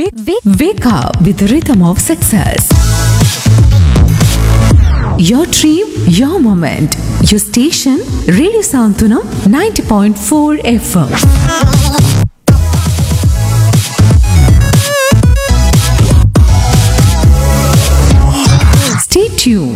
Wake, wake, wake up with the rhythm of success. Your dream, your moment. Your station, Radio Santunam 90.4 FM. Stay tuned.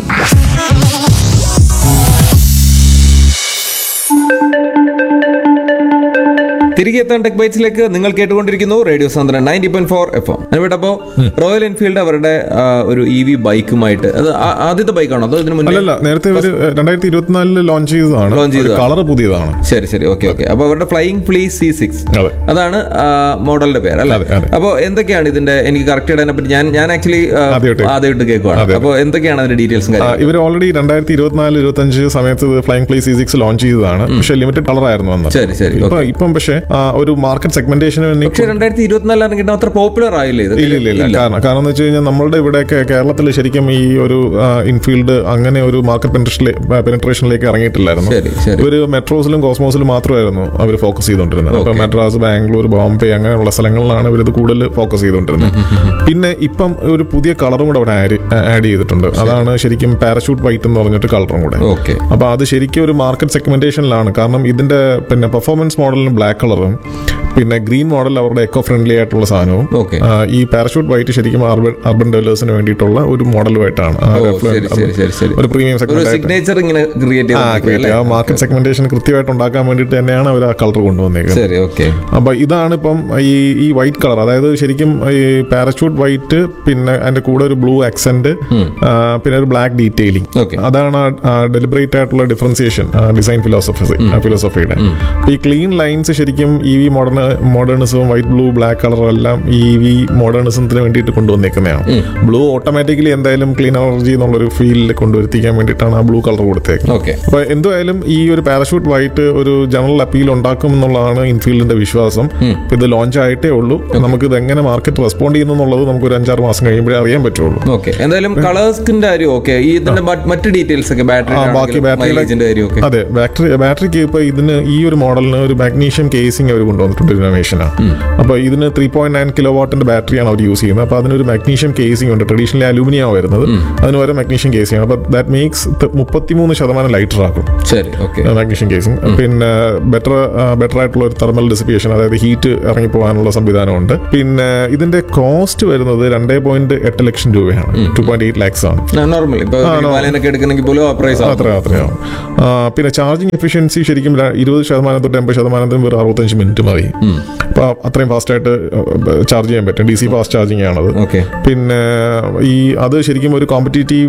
തിരികെ എത്താൻ tech ബൈറ്റ്സിലേക്ക് നിങ്ങൾ കേട്ടുകൊണ്ടിരിക്കുന്നു radio സാന്ദ്രൻ ninety point four F M അതിനിപ്പോ Royal Enfield അവരുടെ ആ, ഒരു ഇ വി ബൈക്കുമായിട്ട് അത് ആ- ആദ്യത്തെ ബൈക്കാണോ അതോ ഇതിന് മുന്നേ അല്ലല്ല നേരത്തെ ഒരു രണ്ടായിരത്തി ഇരുപത്തിനാലില് ലോഞ്ച് ചെയ്തതാണ് Launch ചെയ്തതാണ്. കളർ പുതിയതാണ് ശരി ശരി ഓക്കെ ഓക്കെ അപ്പൊ അവരുടെ ഫ്ലൈയിങ് ഫ്ലീസ് സി സിക്സ് അതെ. അതാണ് മോഡലിന്റെ പേര് അല്ലേ അതെ, അതെ. അപ്പോൾ എന്തൊക്കെയാണ് ഇതിന്റെ എനിക്ക് കറക്റ്റ് ഇടാനെ പറ്റി ഞാൻ ഞാൻ ആക്ച്വലി ആദ്യമായിട്ട് ആദ്യമായിട്ട് കേൾക്കുവാണ് അതെ. അപ്പോൾ എന്തൊക്കെയാണ് അതിന്റെ ഡീറ്റെയിൽസും കാര്യങ്ങളും ഇവർ ഓൾറെഡി രണ്ടായിരത്തി ഇരുപത്തിനാല് ഇരുപത്തഞ്ച് സമയത്ത് flying flea C six launch ചെയ്തതാണ് പക്ഷെ ലിമിറ്റഡ് കളർ ആയിരുന്നു അന്ന് ശരി, ശരി, ഇപ്പൊ ഇപ്പം പക്ഷേ ആ, ഒരു മാർക്കറ്റ് സെഗ്മെന്റേഷന് വേണ്ടി പക്ഷെ രണ്ടായിരത്തി ഇരുപത്തിനാലിൽ ഇറങ്ങിയിട്ട് അത്ര പോപ്പുലർ ആയില്ലേ ഇത് ഇല്ല ഇല്ല ഇല്ല കാരണം കാരണം എന്ന് വെച്ച് കഴിഞ്ഞാൽ നമ്മളുടെ ഇവിടെയൊക്കെ കേരളത്തിൽ ശരിക്കും ഈ ഒരു ഇൻഫീൽഡ് അങ്ങനെ ഒരു മാർക്കറ്റ് പെനിട്രേഷനിലേക്ക് ഇറങ്ങിയിട്ടില്ലായിരുന്നു ശരി, ശരി. ഇവര് മെട്രോസിലും കോസ്മോസിലും മാത്രമായിരുന്നു അവർ ഫോക്കസ് ചെയ്തുകൊണ്ടിരുന്നത് അപ്പൊ മദ്രാസ് ബാംഗ്ലൂർ ബോംബെ അങ്ങനെയുള്ള സ്ഥലങ്ങളിലാണ് ഇവർ ഇത് കൂടുതൽ ഫോക്കസ് ചെയ്തുകൊണ്ടിരുന്നത് പിന്നെ ഇപ്പം ഒരു പുതിയ കളറും കൂടെ അവിടെ ആഡ് ചെയ്തിട്ടുണ്ട് അതാണ് ശരിക്കും പാരഷൂട്ട് വൈറ്റ് എന്ന് പറഞ്ഞിട്ട് കളറും കൂടെ ഓക്കെ അപ്പൊ അത് ശരിക്കും ഒരു മാർക്കറ്റ് സെഗ്മെന്റേഷനിലാണ് കാരണം ഇതിന്റെ പിന്നെ പെർഫോമൻസ് മോഡലിന് ബ്ലാക്ക് കളറും പിന്നെ ഗ്രീൻ മോഡൽ അവരുടെ എക്കോ ഫ്രണ്ട്ലി ആയിട്ടുള്ള സാധനവും Okay. ആ, ഈ പാരഷൂട്ട് വൈറ്റ് ശരിക്കും അർബൻ അർബൻ ഡെവലേഴ്സിന് വേണ്ടിയിട്ടുള്ള ഒരു മോഡലുമായിട്ടാണ് ആ, ഓ, reflect- ശരി, ശരി, ശരി, ശരി. ഒരു പ്രീമിയം ഒരു സെഗ്മെന്റ് സിഗ്നേച്ചർ ഇങ്ങനെ ക്രിയേറ്റ് ആ create ആ മാർക്കറ്റ് സെഗ്മെന്റേഷൻ കൃത്യമായിട്ട് ഉണ്ടാക്കാൻ വേണ്ടിയിട്ട് തന്നെയാണ് അവർ ആ കളർ കൊണ്ടുവന്നേക്കുന്നത് ശരി ഓക്കെ അപ്പൊ ഇതാണ് ഇപ്പം ഈ ഈ വൈറ്റ് കളർ അതായത് ശരിക്കും ഈ പാരഷൂട്ട് വൈറ്റ് പിന്നെ അതിന്റെ കൂടെ ഒരു ബ്ലൂ ആക്സെന്റ് പിന്നെ ഒരു ബ്ലാക്ക് ഡീറ്റെയിലിംഗ് Okay. അതാണ് ഡെലിബറേറ്റ് ആയിട്ടുള്ള ഡിഫറൻസിയേഷൻ ഡിസൈൻ ഫിലോസഫി ഫിലോസഫിയുടെ ഈ ക്ലീൻ ലൈൻസ് ശരിക്കും ഇ വി മോഡേൺ മോഡേണിസവും വൈറ്റ് ബ്ലൂ ബ്ലാക്ക് കളറും എല്ലാം ഇ വി മോഡേണിസത്തിന് വേണ്ടിയിട്ട് കൊണ്ടുവന്നേക്കുന്നതാണ് ബ്ലൂ ഓട്ടോമാറ്റിക്കലി എന്തായാലും ക്ലീൻ എനർജി എന്നുള്ളൊരു ഫീൽഡിൽ കൊണ്ടുവരുത്തിക്കാൻ വേണ്ടിയിട്ടാണ് ആ ബ്ലൂ കളർ കൊടുത്തേക്കുന്നത് ഓക്കെ അപ്പൊ എന്തായാലും ഈ ഒരു പാരഷൂട്ട് വൈറ്റ് ഒരു ജനറൽ അപ്പീൽ ഉണ്ടാക്കും എന്നുള്ളതാണ് ഇൻഫീൽഡിന്റെ വിശ്വാസം ഇപ്പൊ ഇത് ലോഞ്ച് ആയിട്ടേ ഉള്ളൂ നമുക്ക് ഇത് എങ്ങനെ മാർക്കറ്റ് റെസ്പോണ്ട് ചെയ്യുന്നു എന്നുള്ളത് നമുക്ക് ഒരു അഞ്ചാറ് മാസം കഴിയുമ്പോഴേ അറിയാൻ പറ്റുള്ളൂ ഓക്കെ എന്തായാലും കളേഴ്സിന്റെ കാര്യം ഓക്കെ ഈ ഇതിന്റെ മറ്റ് മറ്റ് ഡീറ്റെയിൽസ് ഒക്കെ ബാറ്ററി ആ, ബാക്കി മൈലേജിന്റെ കാര്യം ഒക്കെ അതെ ബാറ്ററി ബാറ്ററിക്ക് ഇപ്പൊ ഇതിന് ഈ ഒരു മോഡലിന് ഒരു മാഗ്നീഷ്യം കേസിംഗ് അവർ കൊണ്ടുവന്നിട്ടുണ്ട് ഇന്നോവേഷനാണ് അപ്പൊ ഇതിന് ത്രീ പോയിന്റ് നയൻ കിലോ വാട്ടിന്റെ ബാറ്ററിയാണ് അവർ യൂസ് ചെയ്യുന്നത് അപ്പൊ അതിനൊരു മാഗ്നീഷ്യം കേസിംഗ് ഉണ്ട് ട്രഡീഷണലി അലൂമിനിയം വരുന്നത് അതിന് വരെ മാഗ്നീഷ്യം കേസിംഗ് അപ്പൊ ദാറ്റ് മേക്സ് മുപ്പത്തിമൂന്ന് ശതമാനം ലൈറ്റർ ആക്കും ശരി ഓക്കെ മാഗ്നീഷ്യം കേസിംഗ് പിന്നെ ബെറ്റർ ബെറ്റർ ആയിട്ടുള്ള ഒരു തെർമൽ ഡിസിപ്പിയേഷൻ അതായത് ഹീറ്റ് ഇറങ്ങി പോകാനുള്ള സംവിധാനമുണ്ട് പിന്നെ ഇതിന്റെ കോസ്റ്റ് വരുന്നത് രണ്ടേ പോയിന്റ് എട്ട് ലക്ഷം രൂപയാണ് ടു പോയിന്റ് എയ്റ്റ് ലാക്സ് ആണ് നോർമൽ ഇപ്പൊ ഹിമാലയനൊക്കെ എടുക്കണമെങ്കിൽ പോലും ആ പ്രൈസ് അത്ര അത്രയാവും ആ, പിന്നെ ചാർജിങ് എഫിഷ്യൻസി ശരിക്കും ര- ഇരുപത് ശതമാനം തൊട്ട് എൺപത് ശതമാനത്തിന് വെറും അറുപത്തഞ്ച് മിനിറ്റ് മതി അപ്പൊ അത്രയും ഫാസ്റ്റ് ആയിട്ട് ചാർജ് ചെയ്യാൻ പറ്റും ഡി സി ഫാസ്റ്റ് ചാർജിങ് ആണത് ഓക്കെ പിന്നെ ഈ അത് ശരിക്കും ഒരു കോമ്പറ്റീറ്റീവ്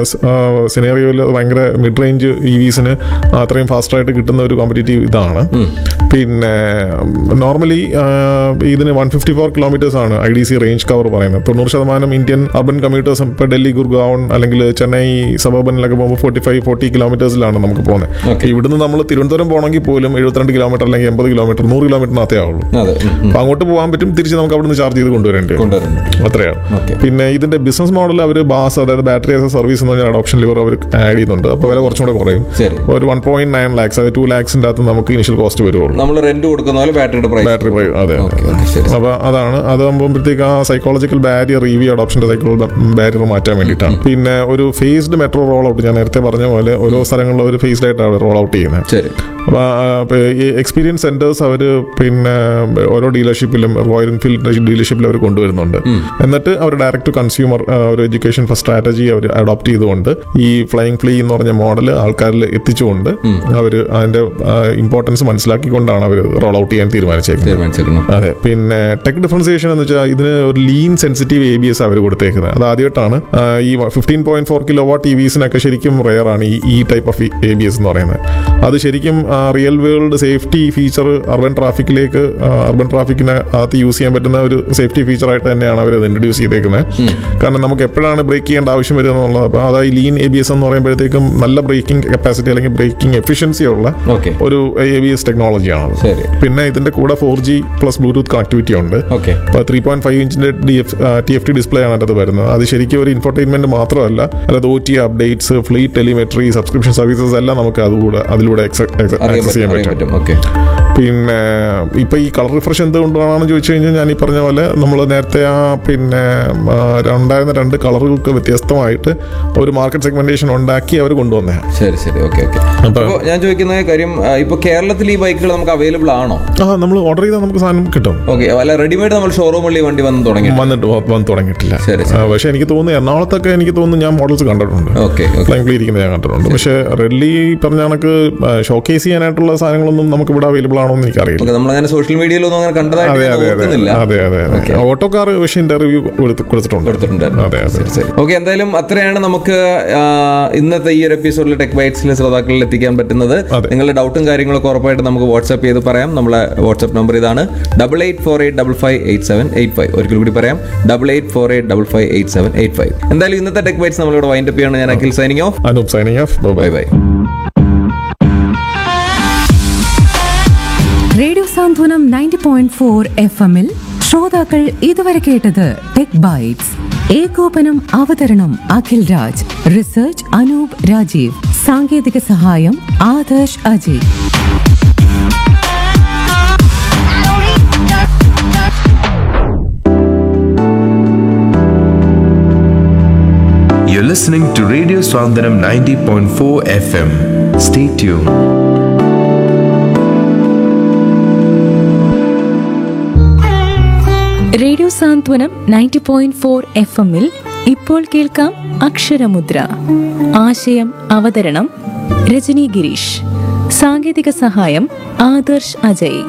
സിനേറിയോയിൽ ഭയങ്കര മിഡ് റേഞ്ച് ഇ വിസിന് അത്രയും ഫാസ്റ്റ് ആയിട്ട് കിട്ടുന്ന ഒരു കോമ്പറ്റീറ്റീവ് ഇതാണ് പിന്നെ നോർമലി ഇതിന് വൺ ഫിഫ്റ്റി ഫോർ കിലോമീറ്റേഴ്സ് ആണ് I D C range cover പറയുന്നത് തൊണ്ണൂറ് ശതമാനം ഇന്ത്യൻ അർബൻ കമ്മ്യൂട്ടേഴ്സ് ഇപ്പോൾ ഡൽഹി ഗുർഗാവൺ അല്ലെങ്കിൽ ചെന്നൈ സബർബനിലൊക്കെ പോകുമ്പോൾ ഫോർട്ടി ഫൈവ് ഫോർട്ടി കിലോമീറ്റേഴ്സിലാണ് നമുക്ക് പോകുന്നത് Okay. ഇവിടുന്ന് നമ്മൾ തിരുവനന്തപുരം പോകണമെങ്കിൽ പോലും എഴുപത്തിരണ്ട് കിലോമീറ്റർ അല്ലെങ്കിൽ എൺപത് കിലോമീറ്റർ നൂറ് കിലോമീറ്ററിനകത്തേ ആവുള്ളൂ അതെ ഉം, ഉം. അപ്പൊ അങ്ങോട്ട് പോകാൻ പറ്റും തിരിച്ച് നമുക്ക് അവിടുന്ന് ചാർജ് ചെയ്ത് കൊണ്ടുവരേണ്ടി വരും കൊണ്ടുവരുന്നു അത്രയാണ് Okay. പിന്നെ ഇതിന്റെ ബിസിനസ് മോഡൽ അവർ ബാസ് അതായത് ബാറ്ററി ആസ് എ സർവീസ് എന്ന് പറഞ്ഞാൽ ഓപ്ഷൻ ലിവർ അവർ ആഡ് ചെയ്യുന്നുണ്ട് അപ്പോൾ വില കുറച്ചും കൂടെ കുറയും ശരി ഒരു വൺ പോയിന്റ് നയൻ ലാക്സ് അതായത് ടു ലാക്സിന്റെ അകത്ത് നമുക്ക് ഇനിഷ്യൽ കോസ്റ്റ് വരുള്ളൂ നമ്മൾ റെന്റ് കൊടുക്കുന്ന പോലെ ബാറ്ററിയുടെ പ്രൈസ് ബാറ്ററി പ്രൈ- അതെ ഓക്കെ ഓക്കെ ശരി അപ്പൊ അതാണ് അതാകുമ്പോഴത്തേക്ക് ആ സൈക്കോളജിക്കൽ ബാരിയർ ഇ വി അഡോപ്ഷന്റെ സൈക്കോളജിക്കൽ ബാരിയർ മാറ്റാൻ വേണ്ടിയിട്ടാണ് പിന്നെ ഒരു ഫേസ്ഡ് മെട്രോ റോൾ ഔട്ട് ഞാൻ നേരത്തെ പറഞ്ഞ പോലെ ഓരോ സ്ഥലങ്ങളിലും ഒരു ഫേസ്ഡ് ആയിട്ടാണ് റോൾ ഔട്ട് ചെയ്യുന്നത് ശരി അപ്പോൾ ഈ എക്സ്പീരിയൻസ് സെന്റേഴ്സ് അവർ പിന്നെ ഓരോ ഡീലർഷിപ്പിലും റോയൽ എൻഫീൽഡ് ഡീലർഷിപ്പിൽ അവർ കൊണ്ടുവരുന്നുണ്ട് എന്നിട്ട് അവർ ഡയറക്റ്റ് ടു കൺസ്യൂമർ ഒരു എഡ്യൂക്കേഷൻ ഫസ്റ്റ് സ്ട്രാറ്റജി അവർ അഡോപ്റ്റ് ചെയ്തുകൊണ്ട് ഈ ഫ്ലൈയിങ് ഫ്ലീ എന്ന് പറഞ്ഞ മോഡൽ ആൾക്കാരിൽ എത്തിച്ചുകൊണ്ട് അവർ അതിന്റെ ഇമ്പോർട്ടൻസ് മനസ്സിലാക്കിക്കൊണ്ടാണ് അവർ റോൾ ഔട്ട് ചെയ്യാൻ തീരുമാനിച്ചേക്കുന്നത് തീരുമാനിച്ചിരുന്നു അതെ പിന്നെ ടെക് ഡിഫറൻസിയേഷൻ എന്ന് വെച്ചാൽ ഇതിന് ഒരു lean sensitive A B S അവർ കൊടുത്തേക്കുന്നത് അത് ആദ്യമായിട്ടാണ് ആ, ഈ fifteen point four kilo watt T വിസിനൊക്കെ ശരിക്കും റെയർ ആണ് ഈ ഈ type of A B S എന്ന് പറയുന്നത് അത് ശരിക്കും real world safety feature urban ട്രാഫിക്കിലേക്ക് അർബൻ ട്രാഫിക്കിന് അകത്ത് യൂസ് ചെയ്യാൻ പറ്റുന്ന ഒരു സേഫ്റ്റി ഫീച്ചറായിട്ട് തന്നെയാണ് അവർ അത് ഇൻട്രൊഡ്യൂസ് ചെയ്തേക്കുന്നത് കാരണം നമുക്ക് എപ്പോഴാണ് ബ്രേക്ക് ചെയ്യേണ്ട ആവശ്യം വരുന്നത് എന്നുള്ളത് അപ്പോൾ അതായത് ലീൻ എ ബി എസ് എന്ന് പറയുമ്പോഴത്തേക്കും നല്ല ബ്രേക്കിംഗ് കപ്പാസിറ്റി അല്ലെങ്കിൽ ബ്രേക്കിംഗ് എഫിഷ്യൻസി ഉള്ള ഓക്കെ ഒരു എ ബി എസ് ടെക്നോളജിയാണ് ശരി പിന്നെ ഇതിന്റെ കൂടെ four G plus Bluetooth connectivity ഉണ്ട് ഓക്കെ അപ്പോൾ ത്രീ പോയിന്റ് ഫൈവ് ഇഞ്ചിന്റെ D F T F T display ആണ് അതിനകത്ത് വരുന്നത് അത് ശരിക്കും ഒരു ഇൻഫർടൈൻമെന്റ് മാത്രമല്ല അതായത് O T updates fleet telemetry subscription services എല്ലാം നമുക്ക് അതുകൂടെ അതിലൂടെ അറിയാൻ ആക്സസ് ചെയ്യാൻ പറ്റും അറിയാൻ പറ്റും പറ്റും ഓക്കെ പിന്നെ ഇപ്പൊ ഈ കളർ റിഫ്രഷ് എന്തുകൊണ്ടാണെന്ന് ചോദിച്ചു കഴിഞ്ഞാൽ ഞാൻ ഈ പറഞ്ഞ പോലെ നമ്മൾ നേരത്തെ ആ പിന്നെ ആ, ഉണ്ടായിരുന്ന രണ്ട് കളറുകൾക്ക് വ്യത്യസ്തമായിട്ട് ഒരു മാർക്കറ്റ് സെഗ്മെന്റേഷൻ ഉണ്ടാക്കി അവർ കൊണ്ടുവന്നേ ശരി ശരി ഓക്കെ ഓക്കെ അപ്പൊ- അപ്പോൾ ഞാൻ ചോദിക്കുന്ന കാര്യം ആ, ഇപ്പൊ കേരളത്തിൽ ഈ ബൈക്കുകൾ നമുക്ക് അവൈലബിൾ ആണോ ആ നമ്മൾ ഓർഡർ ചെയ്താൽ നമുക്ക് സാധനം കിട്ടും ഓക്കെ അല്ല റെഡിമെയ്ഡ് നമ്മൾ ഷോറൂമിൽ ഈ വണ്ടി വന്ന് തുടങ്ങി വന്നിട്ട് വ- വന്ന് തുടങ്ങിയിട്ടില്ല ശരി, ആ, പക്ഷെ എനിക്ക് തോന്നുന്നു എറണാകുളത്തൊക്കെ എനിക്ക് തോന്നുന്നു ഞാൻ മോഡൽസ് കണ്ടിട്ടുണ്ട് ഓക്കെ ഓക്കെ ഫ്ലൈംഗ്ലി ഇരിക്കുന്നത് ഞാൻ കണ്ടിട്ടുണ്ട് പക്ഷെ റെഡ്ലി പറഞ്ഞ കണക്ക് ഷോക്കേസ് ചെയ്യാനായിട്ടുള്ള സാധനങ്ങളൊന്നും നമുക്ക് ഇവിടെ അവൈലബിൾ ആണോ എന്ന് എനിക്കറിയില്ല ഓക്കെ നമ്മളങ്ങനെ സോഷ്യൽ മീഡിയയിലൊന്നും അങ്ങനെ കണ്ടതായിട്ട് അതെ ഞാൻ അതെ അതെ ഓർക്കുന്നില്ല അതെ അതെ അതെ ഓട്ടോ കാർ പക്ഷേ ഇന്റർവ്യൂ കൊടുത്തിട്ടുണ്ട് കൊടുത്തിട്ടുണ്ടായിരുന്നു അതെ അതെ ശരി ശരി ഓക്കെ എന്തായാലും അത്രയാണ് നമുക്ക് ആ, ഇന്നത്തെ ഈ ഒരു എപ്പിസോഡിൽ ടെക് ബൈറ്റ്സിലെ ശ്രോതാക്കളിൽ എത്തിക്കാൻ പറ്റുന്നത് അതെ. നിങ്ങളുടെ ഡൗട്ടും കാര്യങ്ങളൊക്കെ ഉറപ്പായിട്ട് നമുക്ക് വാട്സ്ആപ്പ് ചെയ്ത് പറയാം നമ്മളെ വാട്സ്ആപ്പ് നമ്പർ ഇതാണ് double eight four eight double five eight seven eight five ഒരിക്കൽ കൂടി പറയാം double eight four eight double five eight seven eight five എന്തായാലും ഇന്നത്തെ ടെക് ബൈറ്റ്സ് നമ്മളിവിടെ വൈൻഡപ്പ് ചെയ്യാണ് ഞാൻ Akhil signing off Anoop signing off bye bye bye radio Santhwanam ninety point four F എമ്മിൽ ശ്രോതാക്കൾ ഇതുവരെ കേട്ടത് ടെക് ബൈറ്റ്സ് ഏകോപനം അവതരണം അഖിൽ രാജ് റിസർച്ച് അനൂപ് രാജീവ് സാങ്കേതിക സഹായം Adarsh Ajay You're listening to Radio Swandanam 90.4 FM. Stay tuned. Radio Santhwanam ninety point four F എമ്മിൽ ഇപ്പോൾ കേൾക്കാം അക്ഷരമുദ്ര ആശയം അവതരണം രജനി ഗിരീഷ് സാങ്കേതിക സഹായം ആദർശ് അജയ്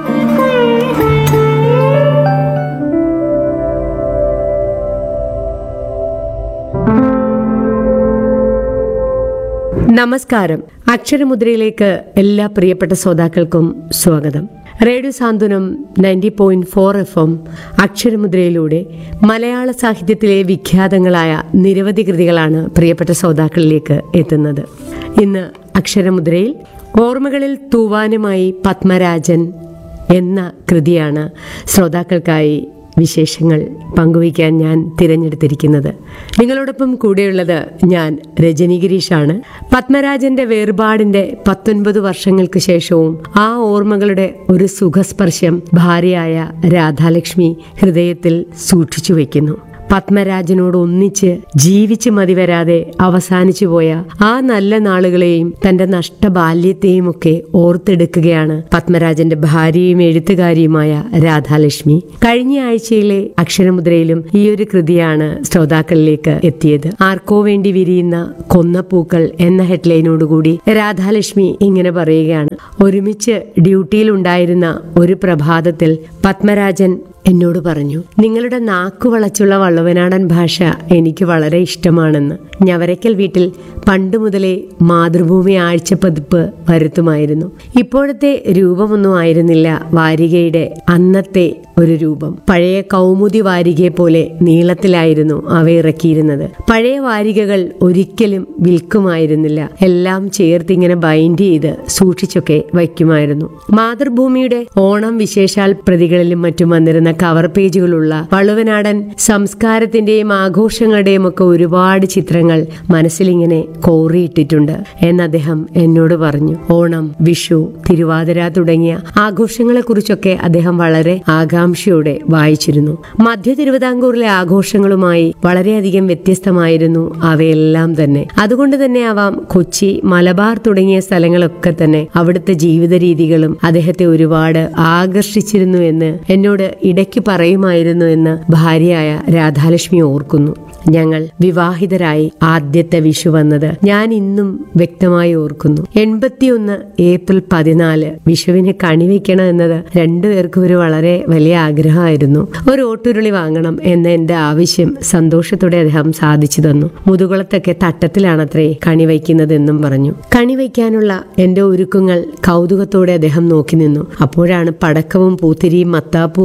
നമസ്കാരം അക്ഷരമുദ്രയിലേക്ക് എല്ലാ പ്രിയപ്പെട്ട ശ്രോതാക്കൾക്കും സ്വാഗതം radio Santhwanam ninety point four F M അക്ഷരമുദ്രയിലൂടെ മലയാള സാഹിത്യത്തിലെ വിഖ്യാതങ്ങളായ നിരവധി കൃതികളാണ് പ്രിയപ്പെട്ട ശ്രോതാക്കളിലേക്ക് എത്തുന്നത് ഇന്ന് അക്ഷരമുദ്രയിൽ ഓർമ്മകളിൽ തൂവാനുമായി പത്മരാജൻ എന്ന കൃതിയാണ് ശ്രോതാക്കൾക്കായി വിശേഷങ്ങൾ പങ്കുവയ്ക്കാൻ ഞാൻ തിരഞ്ഞെടുത്തിരിക്കുന്നത് നിങ്ങളോടൊപ്പം കൂടെയുള്ളത് ഞാൻ രജനി ഗിരീഷാണ് പത്മരാജന്റെ വേർപാടിന്റെ പത്തൊൻപത് വർഷങ്ങൾക്ക് ശേഷവും ആ ഓർമ്മകളുടെ ഒരു സുഖസ്പർശം ഭാര്യയായ രാധാലക്ഷ്മി ഹൃദയത്തിൽ സൂക്ഷിച്ചു വയ്ക്കുന്നു പത്മരാജനോട് ഒന്നിച്ച് ജീവിച്ച് മതിവരാതെ അവസാനിച്ചു പോയ ആ നല്ല നാളുകളെയും തന്റെ നഷ്ട ബാല്യത്തെയും ഒക്കെ ഓർത്തെടുക്കുകയാണ് പത്മരാജന്റെ ഭാര്യയും എഴുത്തുകാരിയുമായ രാധാലക്ഷ്മി കഴിഞ്ഞ ആഴ്ചയിലെ അക്ഷരമുദ്രയിലും ഈ ഒരു കൃതിയാണ് ശ്രോതാക്കളിലേക്ക് എത്തിയത് ആർക്കോ വേണ്ടി വിരിയുന്ന കൊന്നപ്പൂക്കൾ എന്ന ഹെഡ്ലൈനോടുകൂടി രാധാലക്ഷ്മി ഇങ്ങനെ പറയുകയാണ് ഒരുമിച്ച് ഡ്യൂട്ടിയിലുണ്ടായിരുന്ന ഒരു പ്രഭാതത്തിൽ പത്മരാജൻ എന്നോട് പറഞ്ഞു നിങ്ങളുടെ നാക്കു വളച്ചുള്ള വള്ളുവനാടൻ ഭാഷ എനിക്ക് വളരെ ഇഷ്ടമാണെന്ന് ഞവരക്കൽ വീട്ടിൽ പണ്ട് മുതലേ മാതൃഭൂമി ആഴ്ചപ്പതിപ്പ് വരുത്തുമായിരുന്നു ഇപ്പോഴത്തെ രൂപമൊന്നും ആയിരുന്നില്ല വാരികയുടെ അന്നത്തെ ഒരു രൂപം പഴയ കൗമുദി വാരികയെ പോലെ നീളത്തിലായിരുന്നു അവ ഇറക്കിയിരുന്നത് പഴയ വാരികകൾ ഒരിക്കലും വിൽക്കുമായിരുന്നില്ല എല്ലാം ചേർത്തിങ്ങനെ ബൈൻഡ് ചെയ്ത് സൂക്ഷിച്ചൊക്കെ വയ്ക്കുമായിരുന്നു മാതൃഭൂമിയുടെ ഓണം വിശേഷാൽ പ്രതികളിലും മറ്റും വന്നിരുന്ന കവർ പേജുകളുള്ള വളുവനാടൻ സംസ്കാരത്തിന്റെയും ആഘോഷങ്ങളുടെയും ഒക്കെ ഒരുപാട് ചിത്രങ്ങൾ മനസ്സിലിങ്ങനെ കോറിയിട്ടിട്ടുണ്ട് എന്ന് അദ്ദേഹം എന്നോട് പറഞ്ഞു ഓണം വിഷു തിരുവാതിര തുടങ്ങിയ ആഘോഷങ്ങളെ കുറിച്ചൊക്കെ അദ്ദേഹം വളരെ ആകാംക്ഷയോടെ വായിച്ചിരുന്നു മധ്യ തിരുവിതാംകൂറിലെ ആഘോഷങ്ങളുമായി വളരെയധികം വ്യത്യസ്തമായിരുന്നു അവയെല്ലാം തന്നെ അതുകൊണ്ട് തന്നെ ആവാം കൊച്ചി മലബാർ തുടങ്ങിയ സ്ഥലങ്ങളൊക്കെ തന്നെ അവിടുത്തെ ജീവിത രീതികളും അദ്ദേഹത്തെ ഒരുപാട് ആകർഷിച്ചിരുന്നു എന്ന് എന്നോട് ഇടയ്ക്ക് പറയുമായിരുന്നു എന്ന് ഭാര്യയായ രാധാലക്ഷ്മി ഓർക്കുന്നു ഞങ്ങൾ വിവാഹിതരായി ആദ്യത്തെ വിഷു വന്നത് ഞാൻ ഇന്നും വ്യക്തമായി ഓർക്കുന്നു എൺപത്തിയൊന്ന് ഏപ്രിൽ പതിനാല് വിഷുവിന് കണിവെക്കണം എന്നത് രണ്ടുപേർക്കും ഒരു വളരെ വലിയ ആഗ്രഹമായിരുന്നു ഒരു ഓട്ടുരുളി വാങ്ങണം എന്ന എന്റെ ആവശ്യം സന്തോഷത്തോടെ അദ്ദേഹം സാധിച്ചു തന്നു മുതുകുളത്തൊക്കെ തട്ടത്തിലാണത്രേ കണി വയ്ക്കുന്നതെന്നും പറഞ്ഞു കണി വയ്ക്കാനുള്ള എന്റെ ഒരുക്കങ്ങൾ കൗതുകത്തോടെ അദ്ദേഹം നോക്കി നിന്നു അപ്പോഴാണ് പടക്കവും പൂത്തിരിയും മത്താപ്പും ഒക്കെ വാങ്ങാൻ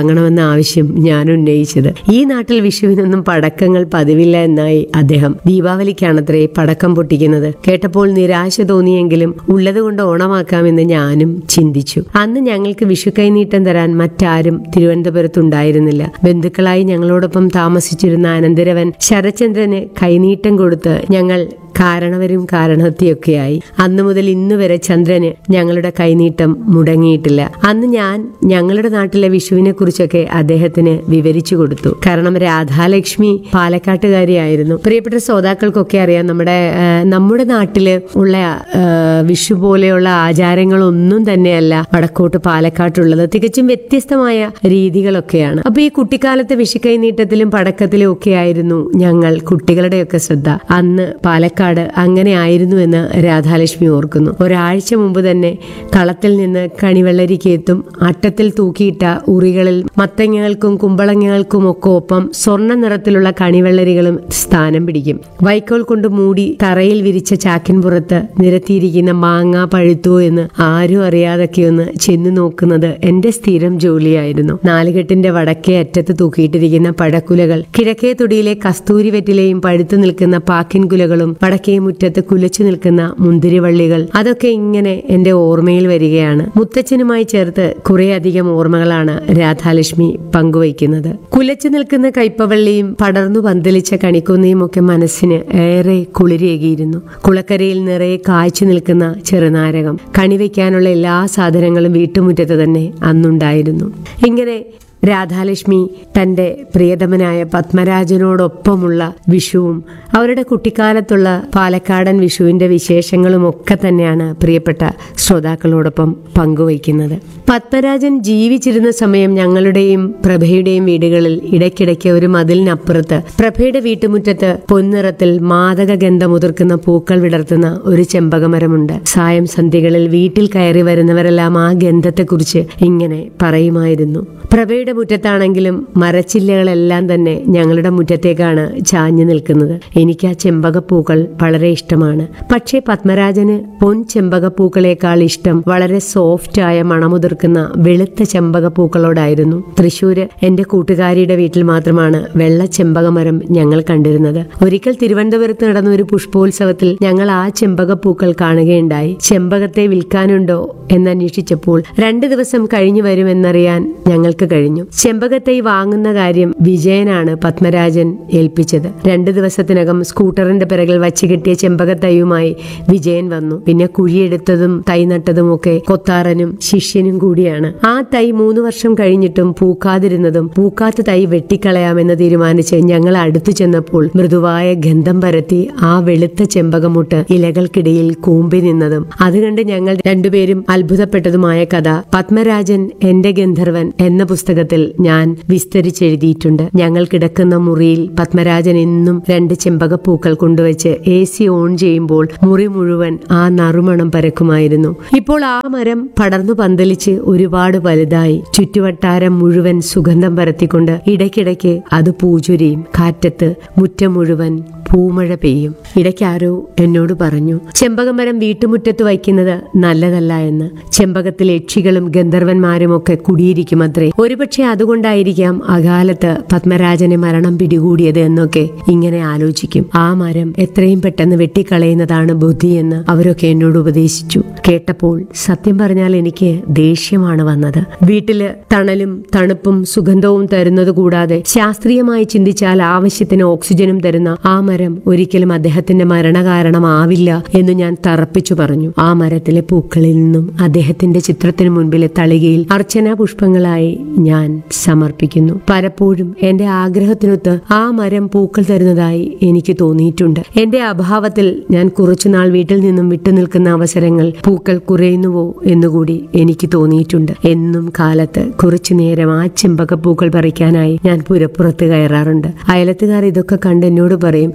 വാങ്ങണമെന്ന ആവശ്യം ഞാൻ ഉന്നയിച്ചത് ഈ നാട്ടിൽ വിഷുവിനൊന്നും പടക്കങ്ങൾ പതിവില്ല എന്നായി അദ്ദേഹം ദീപാവലിക്കാണത്രേ പടക്കം പൊട്ടിക്കുന്നത് കേട്ടപ്പോൾ നിരാശ തോന്നിയെങ്കിലും ഉള്ളതുകൊണ്ട് ഓണമാക്കാമെന്ന് ഞാനും ചിന്തിച്ചു അന്ന് ഞങ്ങൾക്ക് വിഷു കൈനീട്ടം തരാൻ മറ്റാരും തിരുവനന്തപുരത്തുണ്ടായിരുന്നില്ല ബന്ധുക്കളായി ഞങ്ങളോടൊപ്പം താമസിച്ചിരുന്ന അനന്തരവൻ ശരചന്ദ്രന് കൈനീട്ടം കൊടുത്ത് ഞങ്ങൾ കാരണവരും കാരണവത്തിയൊക്കെയായി അന്നു മുതൽ ഇന്നു വരെ ചന്ദ്രന് ഞങ്ങളുടെ കൈനീട്ടം മുടങ്ങിയിട്ടില്ല അന്ന് ഞാൻ ഞങ്ങളുടെ നാട്ടിലെ വിഷുവിനെ കുറിച്ചൊക്കെ അദ്ദേഹത്തിന് വിവരിച്ചു കൊടുത്തു കാരണം രാധാലക്ഷ്മി പാലക്കാട്ടുകാരിയായിരുന്നു പ്രിയപ്പെട്ട ശ്രോതാക്കൾക്കൊക്കെ അറിയാം നമ്മുടെ ആ, നമ്മുടെ നാട്ടില് ഉള്ള ആ, വിഷു പോലെയുള്ള ആചാരങ്ങളൊന്നും തന്നെയല്ല വടക്കോട്ട് പാലക്കാട്ടുള്ളത് തികച്ചും വ്യത്യസ്തമായ രീതികളൊക്കെയാണ് അപ്പൊ ഈ കുട്ടിക്കാലത്തെ വിഷു കൈനീട്ടത്തിലും പടക്കത്തിലും ഒക്കെ ആയിരുന്നു ഞങ്ങൾ കുട്ടികളുടെയൊക്കെ ശ്രദ്ധ അന്ന് പാലക്കാട് അങ്ങനെ ആയിരുന്നു എന്ന് രാധാലക്ഷ്മി ഓർക്കുന്നു ഒരാഴ്ച മുമ്പ് തന്നെ കളത്തിൽ നിന്ന് കണിവെള്ളരിക്കെത്തും അട്ടത്തിൽ തൂക്കിയിട്ട ഉറികളിൽ മത്തങ്ങകൾക്കും കുമ്പളങ്ങകൾക്കും ഒക്കെ ഒപ്പം സ്വർണ്ണ നിറത്തിലുള്ള കണിവെള്ളരികളും സ്ഥാനം പിടിക്കും വൈക്കോൽ കൊണ്ട് മൂടി തറയിൽ വിരിച്ച ചാക്കിൻ പുറത്ത് നിരത്തിയിരിക്കുന്ന മാങ്ങ പഴുത്തുവോ എന്ന് ആരും അറിയാതൊക്കെ ഒന്ന് ചെന്ന് നോക്കുന്നത് എന്റെ സ്ഥിരം ജോലിയായിരുന്നു നാലുകെട്ടിന്റെ വടക്കേ അറ്റത്ത് തൂക്കിയിട്ടിരിക്കുന്ന പഴക്കുലകൾ കിഴക്കേ തൊടിയിലെ കസ്തൂരി വെറ്റിലെയും പഴുത്തു നിൽക്കുന്ന പാക്കിൻ കുലകളും വടക്കേ മുറ്റത്ത് കുലച്ചു നിൽക്കുന്ന മുന്തിരിവള്ളികൾ അതൊക്കെ ഇങ്ങനെ എന്റെ ഓർമ്മയിൽ വരികയാണ് മുത്തച്ഛനുമായി ചേർത്ത് കുറേയധികം ഓർമ്മകളാണ് രാധാലക്ഷ്മി പങ്കുവയ്ക്കുന്നത് കുലച്ചു നിൽക്കുന്ന കൈപ്പവള്ളിയും പടർന്നു പന്തലിച്ച കണിക്കൊന്നയും ഒക്കെ മനസ്സിന് ഏറെ കുളിരേകിയിരുന്നു കുളക്കരയിൽ നിറയെ കായ്ച്ചു നിൽക്കുന്ന ചെറുനാരകം കണിവയ്ക്കാനുള്ള എല്ലാ സാധനങ്ങളും വീട്ടുമുറ്റത്ത് തന്നെ അന്നുണ്ടായിരുന്നു ഇങ്ങനെ രാധാലക്ഷ്മി തന്റെ പ്രിയതമനായ പത്മരാജനോടൊപ്പമുള്ള വിഷുവും അവരുടെ കുട്ടിക്കാലത്തുള്ള പാലക്കാടൻ വിഷുവിന്റെ വിശേഷങ്ങളും ഒക്കെ തന്നെയാണ് പ്രിയപ്പെട്ട ശ്രോതാക്കളോടൊപ്പം പങ്കുവയ്ക്കുന്നത് പത്മരാജൻ ജീവിച്ചിരുന്ന സമയം ഞങ്ങളുടെയും പ്രഭയുടെയും വീടുകളിൽ ഇടയ്ക്കിടയ്ക്ക് ഒരു മതിലിനപ്പുറത്ത് പ്രഭയുടെ വീട്ടുമുറ്റത്ത് പൊൻനിറത്തിൽ മാദക ഗന്ധമുതിർക്കുന്ന പൂക്കൾ വിടർത്തുന്ന ഒരു ചെമ്പകമരമുണ്ട് സായം സന്ധ്യകളിൽ വീട്ടിൽ കയറി വരുന്നവരെല്ലാം ആ ഗന്ധത്തെക്കുറിച്ച് ഇങ്ങനെ പറയുമായിരുന്നു പ്രഭയുടെ മുറ്റത്താണെങ്കിലും മരച്ചില്ലകളെല്ലാം തന്നെ ഞങ്ങളുടെ മുറ്റത്തേക്കാണ് ചാഞ്ഞു നിൽക്കുന്നത് എനിക്ക് ആ ചെമ്പകപ്പൂക്കൾ വളരെ ഇഷ്ടമാണ് പക്ഷേ പത്മരാജന് പൊൻ ചെമ്പകപ്പൂക്കളേക്കാൾ ഇഷ്ടം വളരെ സോഫ്റ്റായ മണമുതിർക്കുന്ന വെളുത്ത ചെമ്പകപ്പൂക്കളോടായിരുന്നു തൃശ്ശൂര് എന്റെ കൂട്ടുകാരിയുടെ വീട്ടിൽ മാത്രമാണ് വെള്ള ചെമ്പകമരം ഞങ്ങൾ കണ്ടിരുന്നത് ഒരിക്കൽ തിരുവനന്തപുരത്ത് നടന്ന ഒരു പുഷ്പോത്സവത്തിൽ ഞങ്ങൾ ആ ചെമ്പകപ്പൂക്കൾ കാണുകയുണ്ടായി ചെമ്പകത്തെ വിൽക്കാനുണ്ടോ എന്നന്വേഷിച്ചപ്പോൾ രണ്ടു ദിവസം കഴിഞ്ഞു വരുമെന്നറിയാൻ ഞങ്ങൾക്ക് കഴിഞ്ഞു ചെമ്പകത്തൈ വാങ്ങുന്ന കാര്യം വിജയനാണ് പത്മരാജൻ ഏൽപ്പിച്ചത് രണ്ടു ദിവസത്തിനകം സ്കൂട്ടറിന്റെ പിറകിൽ വച്ചു കിട്ടിയ ചെമ്പകത്തൈയുമായി വിജയൻ വന്നു പിന്നെ കുഴിയെടുത്തതും തൈ നട്ടതും ഒക്കെ കൊത്താറനും ശിഷ്യനും കൂടിയാണ് ആ തൈ മൂന്ന് വർഷം കഴിഞ്ഞിട്ടും പൂക്കാതിരുന്നതും പൂക്കാത്ത തൈ വെട്ടിക്കളയാമെന്ന് തീരുമാനിച്ച് ഞങ്ങൾ അടുത്തു ചെന്നപ്പോൾ മൃദുവായ ഗന്ധം പരത്തി ആ വെളുത്ത ചെമ്പകമുട്ട് ഇലകൾക്കിടയിൽ കൂമ്പി നിന്നതും അത് കണ്ട് ഞങ്ങൾ രണ്ടുപേരും അത്ഭുതപ്പെട്ടതുമായ കഥ പത്മരാജൻ എന്റെ ഗന്ധർവൻ എന്ന പുസ്തകത്തിൽ ഞാൻ വിസ്തരിച്ചെഴുതിയിട്ടുണ്ട് ഞങ്ങൾ കിടക്കുന്ന മുറിയിൽ പത്മരാജൻ എന്നും രണ്ട് ചെമ്പകപ്പൂക്കൾ കൊണ്ടുവച്ച് എ സി ഓൺ ചെയ്യുമ്പോൾ മുറി മുഴുവൻ ആ നറുമണം പരക്കുമായിരുന്നു ഇപ്പോൾ ആ മരം പടർന്നു പന്തലിച്ച് ഒരുപാട് വലുതായി ചുറ്റുവട്ടാരം മുഴുവൻ സുഗന്ധം പരത്തിക്കൊണ്ട് ഇടയ്ക്കിടയ്ക്ക് അത് പൂചൊരിയും കാറ്റത്ത് മുറ്റം മുഴുവൻ പൂമഴ പെയ്യും ഇടയ്ക്ക് ആരോ എന്നോട് പറഞ്ഞു ചെമ്പകമരം വീട്ടുമുറ്റത്ത് വയ്ക്കുന്നത് നല്ലതല്ല എന്ന് ചെമ്പകത്തിൽ യക്ഷികളും ഗന്ധർവന്മാരും ഒക്കെ കുടിയിരിക്കുമത്രേ ഒരുപക്ഷെ അതുകൊണ്ടായിരിക്കാം അകാലത്ത് പത്മരാജനെ മരണം പിടികൂടിയത് എന്നൊക്കെ ഇങ്ങനെ ആലോചിക്കും ആ മരം എത്രയും പെട്ടെന്ന് വെട്ടിക്കളയുന്നതാണ് ബുദ്ധിയെന്ന് അവരൊക്കെ എന്നോട് ഉപദേശിച്ചു കേട്ടപ്പോൾ സത്യം പറഞ്ഞാൽ എനിക്ക് ദേഷ്യമാണ് വന്നത് വീട്ടില് തണലും തണുപ്പും സുഗന്ധവും തരുന്നത് കൂടാതെ ശാസ്ത്രീയമായി ചിന്തിച്ചാൽ ആവശ്യത്തിന് ഓക്സിജനും തരുന്ന ആ മരം ഒരിക്കലും അദ്ദേഹത്തിന്റെ മരണകാരണമാവില്ല എന്ന് ഞാൻ തറപ്പിച്ചു പറഞ്ഞു ആ മരത്തിലെ പൂക്കളിൽ നിന്നും അദ്ദേഹത്തിന്റെ ചിത്രത്തിന് മുൻപിലെ തളികയിൽ അർച്ചനാ പുഷ്പങ്ങളായി ഞാൻ സമർപ്പിക്കുന്നു പലപ്പോഴും എന്റെ ആഗ്രഹത്തിനൊത്ത് ആ മരം പൂക്കൾ തരുന്നതായി എനിക്ക് തോന്നിയിട്ടുണ്ട് എന്റെ അഭാവത്തിൽ ഞാൻ കുറച്ചുനാൾ വീട്ടിൽ നിന്നും വിട്ടുനിൽക്കുന്ന അവസരങ്ങൾ പൂക്കൾ കുറയുന്നുവോ എന്നുകൂടി എനിക്ക് തോന്നിയിട്ടുണ്ട് എന്നും കാലത്ത് കുറച്ചു നേരം ആ ചെമ്പകപ്പൂക്കൾ പറിക്കാനായി ഞാൻ പുരപ്പുറത്ത് കയറാറുണ്ട് അയലത്തുകാർ ഇതൊക്കെ കണ്ട് എന്നോട് പറയും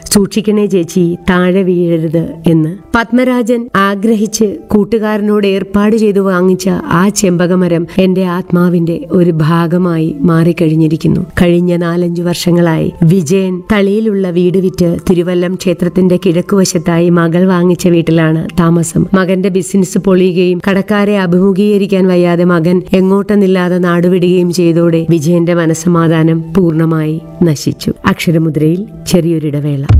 സൂക്ഷിക്കണേ ചേച്ചി താഴെ വീഴരുത് എന്ന് പത്മരാജൻ ആഗ്രഹിച്ച് കൂട്ടുകാരനോട് ഏർപ്പാട് ചെയ്തു വാങ്ങിച്ച ആ ചെമ്പകമരം എന്റെ ആത്മാവിന്റെ ഒരു ഭാഗമായി മാറിക്കഴിഞ്ഞിരിക്കുന്നു കഴിഞ്ഞ നാലഞ്ചു വർഷങ്ങളായി വിജയൻ തളിയിലുള്ള വീട് വിറ്റ് തിരുവല്ലം ക്ഷേത്രത്തിന്റെ കിഴക്കുവശത്തായി മകൾ വാങ്ങിച്ച വീട്ടിലാണ് താമസം മകന്റെ ബിസിനസ് പൊളിയുകയും കടക്കാരെ അഭിമുഖീകരിക്കാൻ വയ്യാതെ മകൻ എങ്ങോട്ടെന്നില്ലാതെ നാടുവിടുകയും ചെയ്തോടെ വിജയന്റെ മനസ്സമാധാനം പൂർണ്ണമായി നശിച്ചു അക്ഷരമുദ്രയിൽ ചെറിയൊരിടവേള